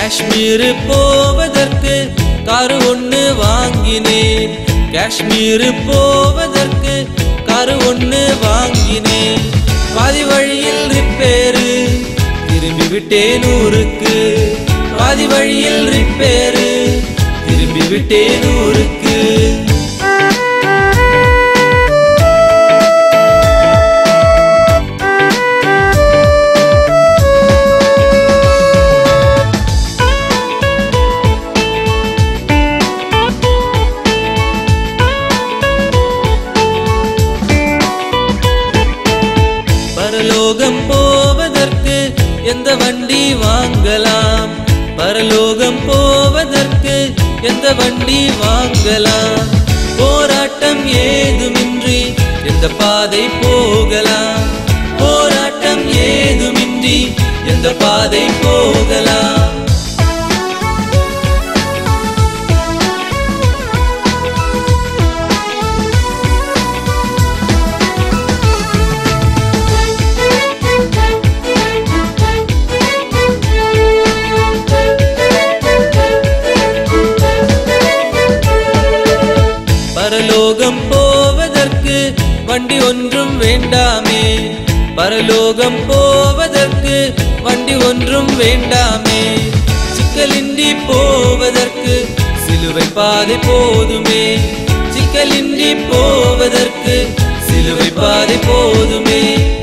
காஷ்மீர் போவதற்கு காரு ஒண்ணு வாங்கினேன் காஷ்மீர் போவதற்கு காரு ஒண்ணு வாங்கினேன் பாதி வழியில் ரிப்பேரு திரும்பி விட்டேன் ஊருக்கு பாதி வழியில் ரிப்பேரு திரும்பி விட்டேன் ஊருக்கு பரலோகம் போவதற்கு எந்த வண்டி வாங்கலாம் பரலோகம் போவதற்கு எந்த வண்டி வாங்கலாம் போராட்டம் ஏதுமின்றி எந்த பாதை போகலாம் போராட்டம் ஏதுமின்றி எந்த பாதை போகலாம் பரலோகம் போவதற்கு வண்டி ஒன்றும் வேண்டாமே பரலோகம் போவதற்கு வண்டி ஒன்றும் வேண்டாமே சிக்கலின்றி போவதற்கு சிலுவை பாதை போதுமே சிக்கலின்றி போவதற்கு சிலுவை பாதை போதுமே